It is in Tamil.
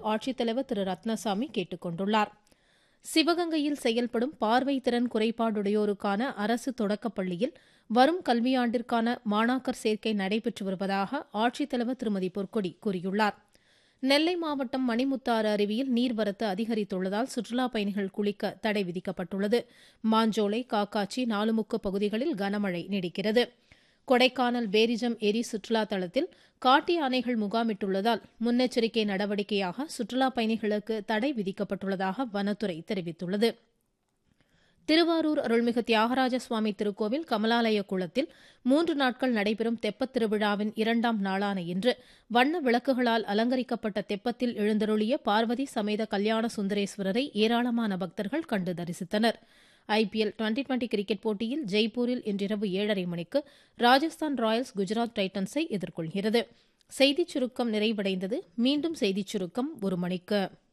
ஆட்சித்தலைவர் திரு ரத்னசாமி கேட்டுக் கொண்டுள்ளார் சிவகங்கையில் செயல்படும் பார்வை திறன் குறைபாடுடையோருக்கான அரசு தொடக்கப்பள்ளியில் வரும் கல்வியாண்டிற்கான மாணாக்கர் சேர்க்கை நடைபெற்று வருவதாக ஆட்சித்தலைவர் திருமதி பொற்கொடி கூறியுள்ளார் நெல்லை மாவட்டம் மணிமுத்தாறு அருவியில் நீர்வரத்து அதிகரித்துள்ளதால் சுற்றுலாப் பயணிகள் குளிக்க தடை விதிக்கப்பட்டுள்ளது மாஞ்சோலை காக்காச்சி நாலுமுக்கு பகுதிகளில் கனமழை நீடிக்கிறது கொடைக்கானல் பேரிஜம் எரி சுற்றுலா தளத்தில் காட்டு யானைகள் முகாமிட்டுள்ளதால் முன்னெச்சரிக்கை நடவடிக்கையாக சுற்றுலாப் பயணிகளுக்கு தடை விதிக்கப்பட்டுள்ளதாக வனத்துறை தெரிவித்துள்ளது திருவாரூர் அருள்மிகு தியாகராஜ சுவாமி திருக்கோவில் கமலாலய குளத்தில் மூன்று நாட்கள் நடைபெறும் தெப்பத் திருவிழாவின் இரண்டாம் நாளான இன்று வண்ண விளக்குகளால் அலங்கரிக்கப்பட்ட தெப்பத்தில் எழுந்தருளிய பார்வதி சமேத கல்யாண சுந்தரேஸ்வரரை ஏராளமான பக்தர்கள் கண்டு தரிசித்தனர் ஐபிஎல் டுவெண்டி டுவெண்டி கிரிக்கெட் போட்டியில் ஜெய்ப்பூரில் இன்றிரவு ஏழரை மணிக்கு ராஜஸ்தான் ராயல்ஸ் குஜராத் டைட்டன்ஸை எதிர்கொள்கிறது செய்திச் சுருக்கம் நிறைவடைந்தது மீண்டும் செய்திச் சுருக்கம் ஒரு மணிக்கு